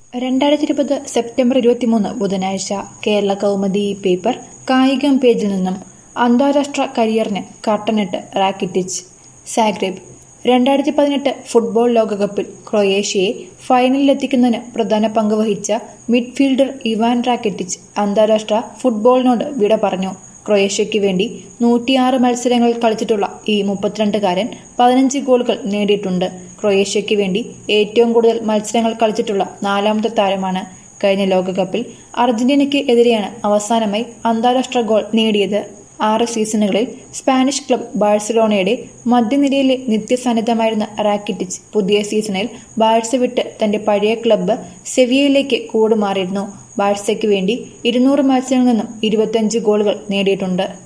രണ്ടായിരത്തി ഇരുപത് സെപ്റ്റംബർ ഇരുപത്തിമൂന്ന് ബുധനാഴ്ച കേരള കൗമുദി പേപ്പർ കായികം പേജിൽ നിന്നും അന്താരാഷ്ട്ര കരിയറിന് കട്ടനിട്ട് റാക്കിറ്റിച്ച് സാഗ്രേബ് രണ്ടായിരത്തി പതിനെട്ട് ഫുട്ബോൾ ലോകകപ്പിൽ ക്രൊയേഷ്യയെ ഫൈനലിലെത്തിക്കുന്നതിന് പ്രധാന പങ്ക് വഹിച്ച മിഡ്ഫീൽഡർ ഇവാൻ റാക്കിറ്റിച്ച് അന്താരാഷ്ട്ര ഫുട്ബോളിനോട് വിട പറഞ്ഞു ക്രൊയേഷ്യയ്ക്ക് വേണ്ടി നൂറ്റിയാറ് മത്സരങ്ങളിൽ കളിച്ചിട്ടുള്ള ഈ മുപ്പത്തിരണ്ടുകാരൻ പതിനഞ്ച് ഗോളുകൾ നേടിയിട്ടുണ്ട് ക്രൊയേഷ്യയ്ക്ക് വേണ്ടി ഏറ്റവും കൂടുതൽ മത്സരങ്ങൾ കളിച്ചിട്ടുള്ള നാലാമത്തെ താരമാണ് കഴിഞ്ഞ ലോകകപ്പിൽ അർജന്റീനയ്ക്ക് എതിരെയാണ് അവസാനമായി അന്താരാഷ്ട്ര ഗോൾ നേടിയത് ആറ് സീസണുകളിൽ സ്പാനിഷ് ക്ലബ് ബാഴ്സലോണയുടെ മധ്യനിരയിലെ നിത്യസാന്നിധ്യമായിരുന്ന റാക്കിറ്റിച്ച് പുതിയ സീസണിൽ ബാഴ്സ വിട്ട് തന്റെ പഴയ ക്ലബ്ബ് സെവിയയിലേക്ക് കൂടുമാറിയിരുന്നു ബാഴ്സയ്ക്ക് വേണ്ടി ഇരുന്നൂറ് മത്സരങ്ങളിൽ നിന്നും ഇരുപത്തിയഞ്ച് ഗോളുകൾ നേടിയിട്ടുണ്ട്